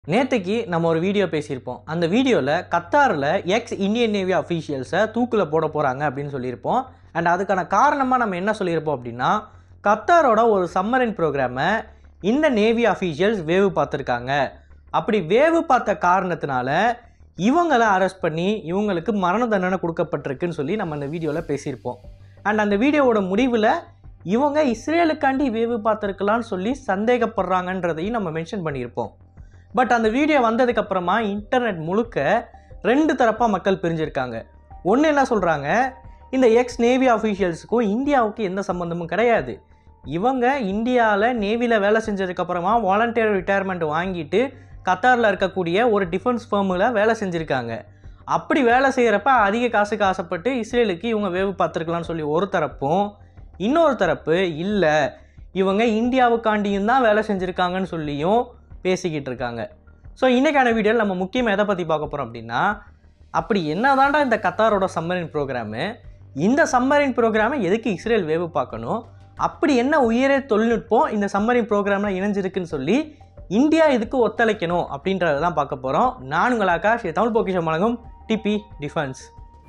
நேற்றுக்கு நம்ம ஒரு வீடியோ பேசியிருப்போம் அந்த வீடியோவில் கத்தாரில் எக்ஸ் இந்தியன் நேவி அஃபீஷியல்ஸை தூக்கில் போட போகிறாங்க அப்படின்னு சொல்லியிருப்போம் அண்ட் அதுக்கான காரணமாக நம்ம என்ன சொல்லியிருப்போம் அப்படின்னா கத்தாரோட ஒரு சம்மரின் ப்ரோக்ராமை இந்த நேவி அஃபீஷியல்ஸ் வேவு பார்த்துருக்காங்க அப்படி வேவு பார்த்த காரணத்தினால இவங்களை அரெஸ்ட் பண்ணி இவங்களுக்கு மரண தண்டனை கொடுக்கப்பட்டிருக்குன்னு சொல்லி நம்ம அந்த வீடியோவில் பேசியிருப்போம் அண்ட் அந்த வீடியோவோட முடிவில் இவங்க இஸ்ரேலுக்காண்டி வேவு பார்த்துருக்கலாம்னு சொல்லி சந்தேகப்படுறாங்கன்றதையும் நம்ம மென்ஷன் பண்ணியிருப்போம் பட் அந்த வீடியோ வந்ததுக்கப்புறமா இன்டர்நெட் முழுக்க ரெண்டு தரப்பாக மக்கள் பிரிஞ்சிருக்காங்க ஒன்று என்ன சொல்கிறாங்க இந்த எக்ஸ் நேவி அஃபீஷியல்ஸுக்கும் இந்தியாவுக்கு எந்த சம்மந்தமும் கிடையாது இவங்க இந்தியாவில் நேவியில் வேலை செஞ்சதுக்கப்புறமா வாலண்டியர் ரிட்டையர்மெண்ட் வாங்கிட்டு கத்தாரில் இருக்கக்கூடிய ஒரு டிஃபென்ஸ் ஃபேர்மில் வேலை செஞ்சுருக்காங்க அப்படி வேலை செய்கிறப்ப அதிக காசுக்கு ஆசைப்பட்டு இஸ்ரேலுக்கு இவங்க வேவு பார்த்துருக்கலாம்னு சொல்லி ஒரு தரப்பும் இன்னொரு தரப்பு இல்லை இவங்க இந்தியாவுக்காண்டியும் தான் வேலை செஞ்சுருக்காங்கன்னு சொல்லியும் பேசிக்கிட்டு இருக்காங்க ஸோ இன்றைக்கான வீடியோவில் நம்ம முக்கியமாக எதை பற்றி பார்க்க போகிறோம் அப்படின்னா அப்படி என்னதான்டா இந்த கத்தாரோட சம்மரின் ப்ரோக்ராமு இந்த சம்மரின் ப்ரோக்ராமை எதுக்கு இஸ்ரேல் வேவு பார்க்கணும் அப்படி என்ன உயரிய தொழில்நுட்பம் இந்த சம்மரின் ப்ரோக்ராமில் இணைஞ்சிருக்குன்னு சொல்லி இந்தியா இதுக்கு ஒத்துழைக்கணும் அப்படின்றத தான் பார்க்க போகிறோம் நான் உங்கள் ஆகாஷ் இது தமிழ் பொக்கிஷம் வழங்கும் டிபி டிஃபென்ஸ்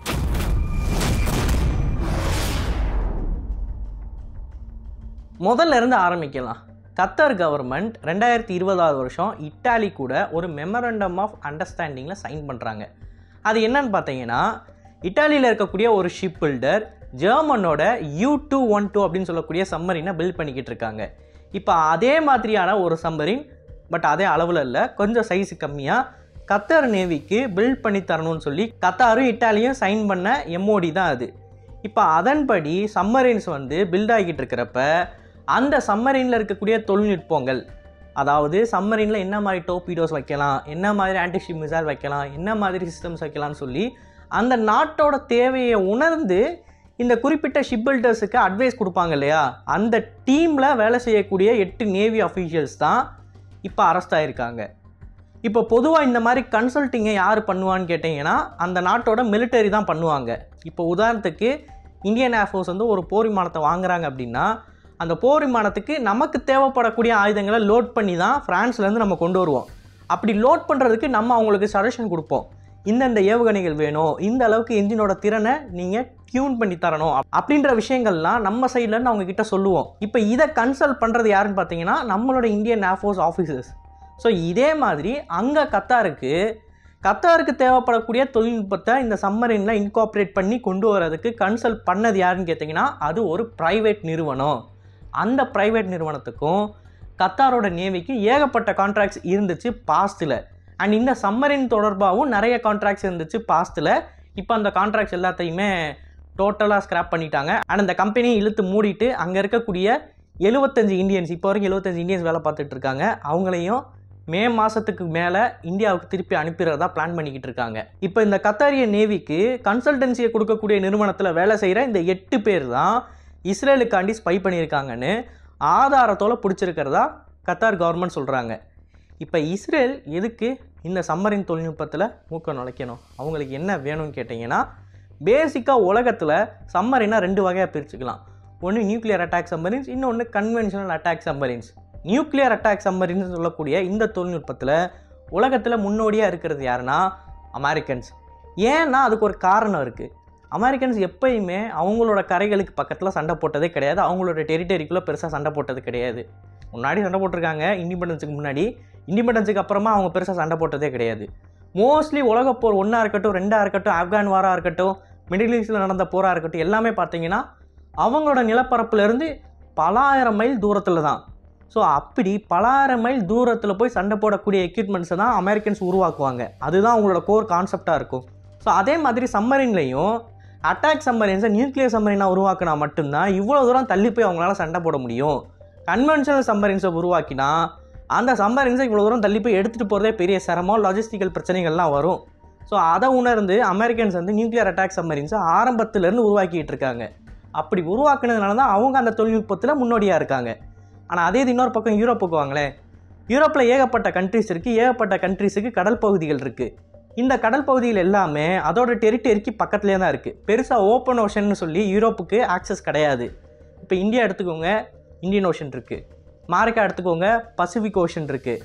முதல்ல இருந்து ஆரம்பிக்கலாம் கத்தார் கவர்மெண்ட் ரெண்டாயிரத்தி இருபதாவது வருஷம் இட்டாலி கூட ஒரு மெமரண்டம் ஆஃப் அண்டர்ஸ்டாண்டிங்கில் சைன் பண்ணுறாங்க அது என்னன்னு பார்த்தீங்கன்னா இட்டாலியில் இருக்கக்கூடிய ஒரு ஷிப் பில்டர் ஜெர்மனோட யூ டூ ஒன் டூ அப்படின்னு சொல்லக்கூடிய சம்மரினை பில்ட் பண்ணிக்கிட்டு இருக்காங்க இப்போ அதே மாதிரியான ஒரு சம்மரின் பட் அதே அளவில் இல்லை கொஞ்சம் சைஸ் கம்மியாக கத்தார் நேவிக்கு பில்ட் பண்ணி தரணும்னு சொல்லி கத்தாரும் இட்டாலியும் சைன் பண்ண எம்ஓடி தான் அது இப்போ அதன்படி சம்மரின்ஸ் வந்து பில்ட் ஆகிட்டு இருக்கிறப்ப அந்த சம்மரினில் இருக்கக்கூடிய தொழில்நுட்பங்கள் அதாவது சம்மரினில் என்ன மாதிரி டோபிடோஸ் வைக்கலாம் என்ன மாதிரி ஆன்டிஷிப் மிசைல் வைக்கலாம் என்ன மாதிரி சிஸ்டம்ஸ் வைக்கலாம்னு சொல்லி அந்த நாட்டோட தேவையை உணர்ந்து இந்த குறிப்பிட்ட ஷிப் பில்டர்ஸுக்கு அட்வைஸ் கொடுப்பாங்க இல்லையா அந்த டீமில் வேலை செய்யக்கூடிய எட்டு நேவி அஃபீஷியல்ஸ் தான் இப்போ அரெஸ்ட் ஆகிருக்காங்க இப்போ பொதுவாக இந்த மாதிரி கன்சல்ட்டிங்கை யார் பண்ணுவான்னு கேட்டிங்கன்னா அந்த நாட்டோட மிலிட்டரி தான் பண்ணுவாங்க இப்போ உதாரணத்துக்கு இந்தியன் ஏர்ஃபோர்ஸ் வந்து ஒரு போர் விமானத்தை வாங்குறாங்க அப்படின்னா அந்த போர் விமானத்துக்கு நமக்கு தேவைப்படக்கூடிய ஆயுதங்களை லோட் பண்ணி தான் ஃப்ரான்ஸ்லேருந்து நம்ம கொண்டு வருவோம் அப்படி லோட் பண்ணுறதுக்கு நம்ம அவங்களுக்கு சஜஷன் கொடுப்போம் இந்தந்த ஏவுகணைகள் வேணும் இந்த அளவுக்கு என்ஜினோட திறனை நீங்கள் டியூன் பண்ணி தரணும் அப்- அப்படின்ற விஷயங்கள்லாம் நம்ம சைட்லேருந்து அவங்க கிட்ட சொல்லுவோம் இப்போ இதை கன்சல்ட் பண்ணுறது யாருன்னு பார்த்தீங்கன்னா நம்மளோட இந்தியன் ஏர்ஃபோர்ஸ் ஆஃபீஸர்ஸ் ஸோ இதே மாதிரி அங்கே கத்தாருக்கு கத்தாருக்கு தேவைப்படக்கூடிய தொழில்நுட்பத்தை இந்த சம்மரினில் இன்கார்பரேட் பண்ணி கொண்டு வரதுக்கு கன்சல்ட் பண்ணது யாருன்னு கேட்டிங்கன்னா அது ஒரு ப்ரைவேட் நிறுவனம் அந்த ப்ரைவேட் நிறுவனத்துக்கும் கத்தாரோட நேவிக்கு ஏகப்பட்ட கான்ட்ராக்ட்ஸ் இருந்துச்சு பாஸ்ட்டில் அண்ட் இந்த சம்மரின் தொடர்பாகவும் நிறைய கான்ட்ராக்ட்ஸ் இருந்துச்சு பாஸ்ட்டில் இப்போ அந்த கான்ட்ராக்ட்ஸ் எல்லாத்தையுமே டோட்டலாக ஸ்கிராப் பண்ணிட்டாங்க அண்ட் அந்த கம்பெனியை இழுத்து மூடிட்டு அங்கே இருக்கக்கூடிய எழுபத்தஞ்சு இந்தியன்ஸ் இப்போ வரைக்கும் எழுபத்தஞ்சு இந்தியன்ஸ் வேலை பார்த்துட்டு இருக்காங்க அவங்களையும் மே மாதத்துக்கு மேலே இந்தியாவுக்கு திருப்பி அனுப்பிடுறதா பிளான் பண்ணிக்கிட்டு இருக்காங்க இப்போ இந்த கத்தாரிய நேவிக்கு கன்சல்டன்சியை கொடுக்கக்கூடிய நிறுவனத்தில் வேலை செய்கிற இந்த எட்டு பேர் தான் இஸ்ரேலுக்காண்டி ஸ்பை பண்ணியிருக்காங்கன்னு ஆதாரத்தோட பிடிச்சிருக்கிறதா கத்தார் கவர்மெண்ட் சொல்கிறாங்க இப்போ இஸ்ரேல் எதுக்கு இந்த சம்மரின் தொழில்நுட்பத்தில் மூக்க நுழைக்கணும் அவங்களுக்கு என்ன வேணும்னு கேட்டிங்கன்னா பேசிக்காக உலகத்தில் சம்மரினை ரெண்டு வகையாக பிரிச்சுக்கலாம் ஒன்று நியூக்ளியர் அட்டாக் சம்மரின்ஸ் இன்னொன்று conventional attack submarines nuclear attack submarines சொல்லக்கூடிய இந்த தொழில்நுட்பத்தில் உலகத்தில் முன்னோடியாக இருக்கிறது யாருன்னா அமெரிக்கன்ஸ் ஏன்னா அதுக்கு ஒரு காரணம் இருக்குது அமெரிக்கன்ஸ் எப்பயுமே அவங்களோட கரைகளுக்கு பக்கத்தில் சண்டை போட்டதே கிடையாது அவங்களோட டெரிட்டரிக்குள்ளே பெருசாக சண்டை போட்டது கிடையாது முன்னாடி சண்டை போட்டிருக்காங்க இண்டிபெண்டன்ஸுக்கு முன்னாடி இண்டிபெண்டன்ஸுக்கு அப்புறமா அவங்க பெருசாக சண்டை போட்டதே கிடையாது மோஸ்ட்லி உலகப்போர் ஒன்றா இருக்கட்டும் ரெண்டாக இருக்கட்டும் ஆப்கான் வாராக இருக்கட்டும் மிடில் ஈஸ்டில் நடந்த போராக இருக்கட்டும் எல்லாமே பார்த்தீங்கன்னா அவங்களோட நிலப்பரப்புலேருந்து பலாயிரம் மைல் தூரத்தில் தான் ஸோ அப்படி பலாயிரம் மைல் தூரத்தில் போய் சண்டை போடக்கூடிய எக்யூப்மெண்ட்ஸை தான் அமெரிக்கன்ஸ் உருவாக்குவாங்க அதுதான் அவங்களோட கோர் கான்செப்டாக இருக்கும் ஸோ அதே மாதிரி சம்மரின்லையும் அட்டாக் சம்மரின்ஸை நியூக்ளியர் சம்மரினாக உருவாக்கினா மட்டும்தான் இவ்வளோ தூரம் தள்ளி போய் அவங்களால சண்டை போட முடியும் கன்வென்ஷனல் சம்மரின்ஸை உருவாக்கினா அந்த சம்மரின்ஸை இவ்வளோ தூரம் தள்ளி போய் எடுத்துகிட்டு போகிறதே பெரிய சிரமம் லாஜிஸ்டிக்கல் பிரச்சனைகள்லாம் வரும் ஸோ அதை உணர்ந்து அமெரிக்கன்ஸ் வந்து நியூக்ளியர் அட்டாக் சம்மரின்ஸை ஆரம்பத்துலேருந்து உருவாக்கிட்டு இருக்காங்க அப்படி உருவாக்குனதுனால தான் அவங்க அந்த தொழில்நுட்பத்தில் முன்னோடியாக இருக்காங்க ஆனால் அதே இது இன்னொரு பக்கம் யூரோப்புக்கு வாங்களேன் யூரோப்பில் ஏகப்பட்ட கண்ட்ரிஸ் இருக்குது ஏகப்பட்ட கண்ட்ரிஸுக்கு கடல் பகுதிகள் இருக்குது இந்த கடல் பகுதிகள் எல்லாமே அதோட டெரிட்டரிக்கு பக்கத்துலேயே தான் இருக்குது பெருசாக ஓப்பன் ஓஷன்னு சொல்லி யூரோப்புக்கு ஆக்சஸ் கிடையாது இப்போ இந்தியா எடுத்துக்கோங்க இந்தியன் ஓஷன் இருக்குது மாரிக்கா எடுத்துக்கோங்க பசிபிக் ஓஷன் இருக்குது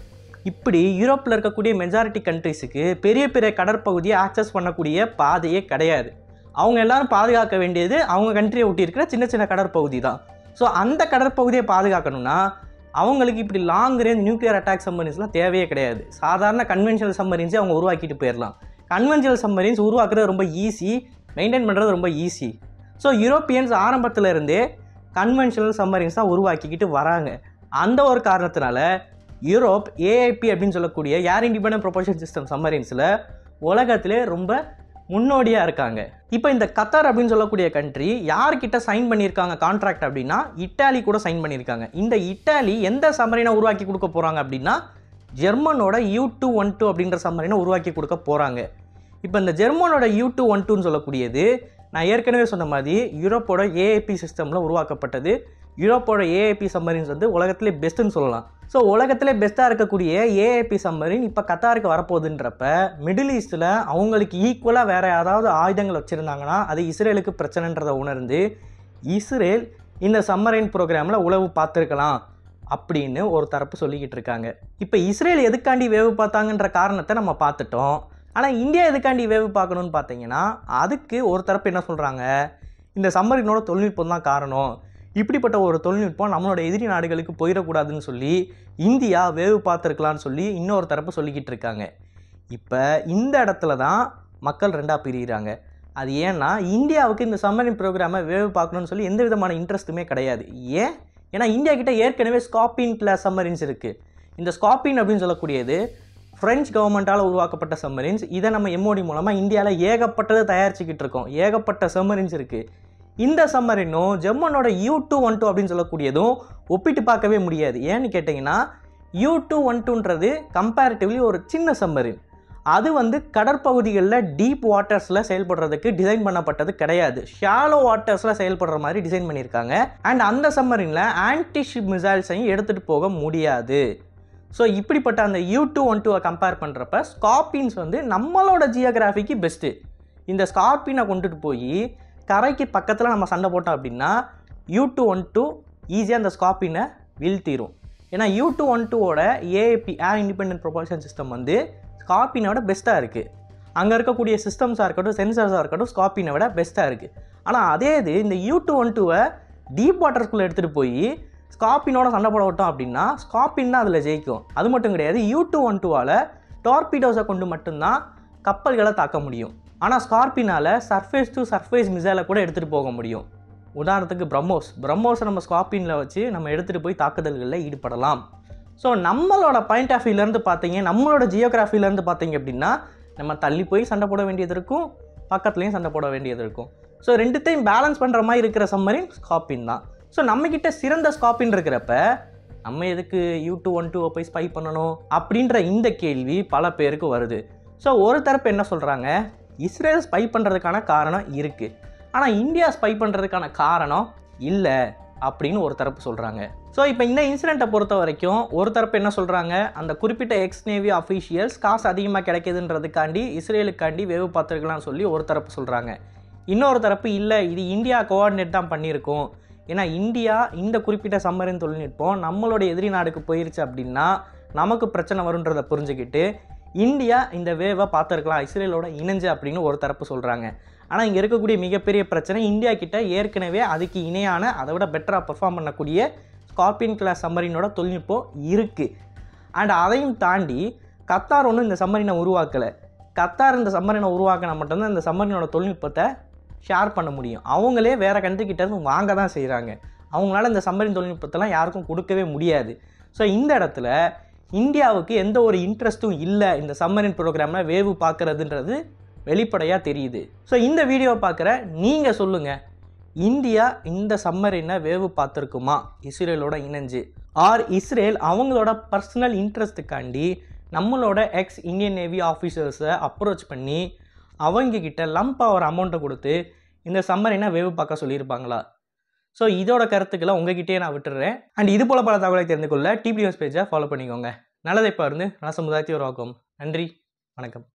இப்படி யூரோப்பில் இருக்கக்கூடிய மெஜாரிட்டி கண்ட்ரிஸுக்கு பெரிய பெரிய கடற்பகுதியை ஆக்சஸ் பண்ணக்கூடிய பாதையே கிடையாது அவங்க எல்லாரும் பாதுகாக்க வேண்டியது அவங்க கண்ட்ரியை ஒட்டி இருக்கிற சின்ன சின்ன கடற்பகுதி தான் ஸோ அந்த கடற்பகுதியை பாதுகாக்கணும்னா அவங்களுக்கு இப்படி லாங் ரேஞ்ச் நியூக்ளியர் அட்டாக் சம்மரின்ஸ்லாம் தேவையே கிடையாது சாதாரண கன்வென்ஷனல் சம்மரின்ஸே அவங்க உருவாக்கிட்டு போயிடலாம் கன்வென்ஷனல் சம்மரின்ஸ் உருவாக்குறது ரொம்ப ஈஸி மெயின்டைன் பண்ணுறது ரொம்ப ஈஸி ஸோ யூரோப்பியன்ஸ் ஆரம்பத்தில் இருந்தே கன்வென்ஷனல் சம்மரின்ஸ் தான் உருவாக்கிக்கிட்டு வராங்க அந்த ஒரு காரணத்தினால யூரோப் ஏஐபி அப்படின்னு சொல்லக்கூடிய ஏர் இண்டிபெண்டன்ட் ப்ரொபோஷன் சிஸ்டம் சம்மரின்ஸில் உலகத்திலே ரொம்ப முன்னோடியாக இருக்காங்க இப்போ இந்த கத்தார் அப்படின்னு சொல்லக்கூடிய கண்ட்ரி யார்கிட்ட சைன் பண்ணியிருக்காங்க கான்ட்ராக்ட் அப்படின்னா இட்டாலி கூட சைன் பண்ணியிருக்காங்க இந்த இட்டாலி எந்த சம்மரினை உருவாக்கி கொடுக்க போகிறாங்க அப்படின்னா ஜெர்மனோட யூ டூ ஒன் டூ அப்படின்ற சம்மரினை உருவாக்கி கொடுக்க போகிறாங்க இப்போ இந்த ஜெர்மனோட யூ டூ ஒன் டூன்னு சொல்லக்கூடியது நான் ஏற்கனவே சொன்ன மாதிரி யூரோப்போட ஏஐபி சிஸ்டமில் உருவாக்கப்பட்டது யூரோப்போட ஏஐபி சம்மரின்ஸ் வந்து உலகத்திலே பெஸ்ட்டுன்னு சொல்லலாம் ஸோ உலகத்திலே பெஸ்ட்டாக இருக்கக்கூடிய ஏஐபி சம்மரின் இப்போ கத்தாருக்கு வரப்போகுதுன்றப்ப மிடில் ஈஸ்ட்டில் அவங்களுக்கு ஈக்குவலாக வேறு ஏதாவது ஆயுதங்கள் வச்சுருந்தாங்கன்னா அது இஸ்ரேலுக்கு பிரச்சனைன்றதை உணர்ந்து இஸ்ரேல் இந்த சம்மரைன் ப்ரோக்ராமில் உளவு பார்த்துருக்கலாம் அப்படின்னு ஒரு தரப்பு சொல்லிக்கிட்டு இருக்காங்க இப்போ இஸ்ரேல் எதுக்காண்டி வேவு பார்த்தாங்கன்ற காரணத்தை நம்ம பார்த்துட்டோம் ஆனால் இந்தியா எதுக்காண்டி வேவு பார்க்கணும்னு பார்த்தீங்கன்னா அதுக்கு ஒரு தரப்பு என்ன சொல்கிறாங்க இந்த சம்மரினோட தொழில்நுட்பம் தான் காரணம் இப்படிப்பட்ட ஒரு தொழில்நுட்பம் நம்மளோட எதிரி நாடுகளுக்கு போயிடக்கூடாதுன்னு சொல்லி இந்தியா வேவு பார்த்துருக்கலான்னு சொல்லி இன்னொரு தரப்பு சொல்லிக்கிட்டு இருக்காங்க இப்போ இந்த இடத்துல தான் மக்கள் ரெண்டாக பிரிகிறாங்க அது ஏன்னா இந்தியாவுக்கு இந்த சம்மரின் ப்ரோக்ராமை வேவு பார்க்கணும்னு சொல்லி எந்த விதமான இன்ட்ரெஸ்ட்டுமே கிடையாது ஏன் ஏன்னா இந்தியா கிட்ட ஏற்கனவே ஸ்காப்பின் கிளாஸ் சம்மரின்ஸ் இருக்குது இந்த ஸ்காப்பின் அப்படின்னு சொல்லக்கூடியது ஃப்ரெஞ்ச் கவர்மெண்ட்டால் உருவாக்கப்பட்ட சம்மரின்ஸ் இதை நம்ம எம்ஓடி மூலமாக இந்தியாவில் ஏகப்பட்டதை தயாரிச்சுக்கிட்டு இருக்கோம் ஏகப்பட்ட சம்மரின்ஸ் இருக்குது இந்த சம்மரினும் ஜெர்மனோட யூ டூ ஒன் டூ அப்படின்னு சொல்லக்கூடியதும் ஒப்பிட்டு பார்க்கவே முடியாது ஏன்னு கேட்டிங்கன்னா யூ டூ ஒன் டூன்றது கம்பேரிட்டிவ்லி ஒரு சின்ன சம்மரின் அது வந்து கடற்பகுதிகளில் டீப் வாட்டர்ஸில் செயல்படுறதுக்கு டிசைன் பண்ணப்பட்டது கிடையாது ஷாலோ வாட்டர்ஸில் செயல்படுற மாதிரி டிசைன் பண்ணியிருக்காங்க அண்ட் அந்த சம்மரினில் ஆன்டி ஷிப் மிசைல்ஸையும் எடுத்துகிட்டு போக முடியாது ஸோ இப்படிப்பட்ட அந்த யூ டூ ஒன் டூவை கம்பேர் பண்ணுறப்ப ஸ்கார்பின்ஸ் வந்து நம்மளோட ஜியோகிராஃபிக்கு பெஸ்ட்டு இந்த ஸ்கார்பினை கொண்டுட்டு போய் கரைக்கு பக்கத்தில் நம்ம சண்டை போட்டோம் அப்படின்னா யூ டூ ஒன் டூ ஈஸியாக அந்த ஸ்கார்பினை வீழ்த்திரும் ஏன்னா யூ டூ ஒன் டூவோட AAP air independent propulsion system வந்து ஸ்கார்பினோட பெஸ்ட்டாக இருக்குது அங்கே இருக்கக்கூடிய சிஸ்டம்ஸாக இருக்கட்டும் சென்சர்ஸாக இருக்கட்டும் ஸ்கார்பினை விட பெஸ்ட்டாக இருக்குது ஆனால் அதே இது இந்த யூ டூ ஒன் டூவை டீப் வாட்டர்ஸ்குள்ளே எடுத்துகிட்டு போய் ஸ்கார்பினோட சண்டை போட விட்டோம் அப்படின்னா ஸ்கார்பின் தான் அதில் ஜெயிக்கும் அது மட்டும் கிடையாது யூ டூ ஒன் டூவால் டார்பிடோஸை கொண்டு மட்டும்தான் கப்பல்களை தாக்க முடியும் ஆனால் ஸ்கார்பினால் சர்ஃபேஸ் டு சர்ஃபேஸ் மிசைலை கூட எடுத்துகிட்டு போக முடியும் உதாரணத்துக்கு பிரம்மோஸ் பிரம்மோஸை நம்ம ஸ்கார்பினில் வச்சு நம்ம எடுத்துகிட்டு போய் தாக்குதல்களில் ஈடுபடலாம் ஸோ நம்மளோட பாயிண்ட் ஆஃப் வியூலேருந்து பார்த்தீங்க நம்மளோட ஜியோகிராஃபிலேருந்து பார்த்தீங்க அப்படின்னா நம்ம தள்ளி போய் சண்டை போட வேண்டியது இருக்கும் பக்கத்துலேயும் சண்டை போட வேண்டியது இருக்கும் ஸோ ரெண்டுத்தையும் பேலன்ஸ் பண்ணுற மாதிரி இருக்கிற சம்மரின் ஸ்கார்பின் தான் ஸோ நம்மக்கிட்ட சிறந்த ஸ்கார்பின் இருக்கிறப்ப நம்ம எதுக்கு யூ டூ ஒன் டூ போய் ஸ்பை பண்ணணும் அப்படின்ற இந்த கேள்வி பல பேருக்கு வருது ஸோ ஒரு தரப்பு என்ன சொல்கிறாங்க இஸ்ரேல் ஸ்பை பண்ணுறதுக்கான காரணம் இருக்குது ஆனால் இந்தியா ஸ்பை பண்ணுறதுக்கான காரணம் இல்லை அப்படின்னு ஒரு தரப்பு சொல்கிறாங்க ஸோ இப்போ இந்த இன்சிடெண்ட்டை பொறுத்த வரைக்கும் ஒரு தரப்பு என்ன சொல்கிறாங்க அந்த குறிப்பிட்ட எக்ஸ் நேவி அஃபீஷியல்ஸ் காசு அதிகமாக கிடைக்குதுன்றதுக்காண்டி இஸ்ரேலுக்காண்டி வேவு பார்த்துருக்கலாம்னு சொல்லி ஒரு தரப்பு சொல்கிறாங்க இன்னொரு தரப்பு இல்லை இது இந்தியா கோஆர்டினேட் தான் பண்ணியிருக்கோம் ஏன்னா இந்தியா இந்த குறிப்பிட்ட சம்மரின் தொழில்நுட்பம் நம்மளோட எதிரி நாடுக்கு போயிருச்சு அப்படின்னா நமக்கு பிரச்சனை வருன்றதை புரிஞ்சுக்கிட்டு இந்தியா இந்த வேவை பார்த்துருக்கலாம் இஸ்ரேலோட இணைஞ்சு அப்படின்னு ஒரு தரப்பு சொல்கிறாங்க ஆனால் இங்கே இருக்கக்கூடிய மிகப்பெரிய பிரச்சனை இந்தியா கிட்ட ஏற்கனவே அதுக்கு இணையான அதை விட பெட்டராக பெர்ஃபார்ம் பண்ணக்கூடிய ஸ்கார்பியன் கிளாஸ் சம்மரினோட தொழில்நுட்பம் இருக்குது அண்ட் அதையும் தாண்டி கத்தார் ஒன்றும் இந்த சம்மரினை உருவாக்கலை கத்தார் இந்த சம்மரினை உருவாக்கினா மட்டும்தான் இந்த சம்மரினோட தொழில்நுட்பத்தை ஷேர் பண்ண முடியும் அவங்களே வேறு கண்ட்ரிக்கிட்ட இருந்து வாங்க தான் செய்கிறாங்க அவங்களால இந்த சம்மரின் தொழில்நுட்பத்தெல்லாம் யாருக்கும் கொடுக்கவே முடியாது ஸோ இந்த இடத்துல இந்தியாவுக்கு எந்த ஒரு இன்ட்ரெஸ்ட்டும் இல்லை இந்த சம்மரின் ப்ரோக்ராமில் வேவு பார்க்குறதுன்றது வெளிப்படையாக தெரியுது ஸோ இந்த வீடியோவை பார்க்குற நீங்கள் சொல்லுங்கள் இந்தியா இந்த சம்மரினை வேவு பார்த்துருக்குமா இஸ்ரேலோட இணைஞ்சு ஆர் இஸ்ரேல் அவங்களோட பர்சனல் இன்ட்ரெஸ்ட்டுக்காண்டி நம்மளோட எக்ஸ் இந்தியன் நேவி ஆஃபீஸர்ஸை அப்ரோச் பண்ணி அவங்க கிட்ட லம்பாக ஒரு அமௌண்ட்டை கொடுத்து இந்த சம்மரினை வேவு பார்க்க சொல்லியிருப்பாங்களா ஸோ இதோட கருத்துக்களை உங்ககிட்டயே நான் விட்டுறேன் அண்ட் இது போல பல தகவலை தெரிந்து கொள்ள டிபிஎஸ் பேஜை ஃபாலோ பண்ணிக்கோங்க நல்லதை பாருந்து நல்ல சமுதாயத்தை உருவாக்கும் நன்றி வணக்கம்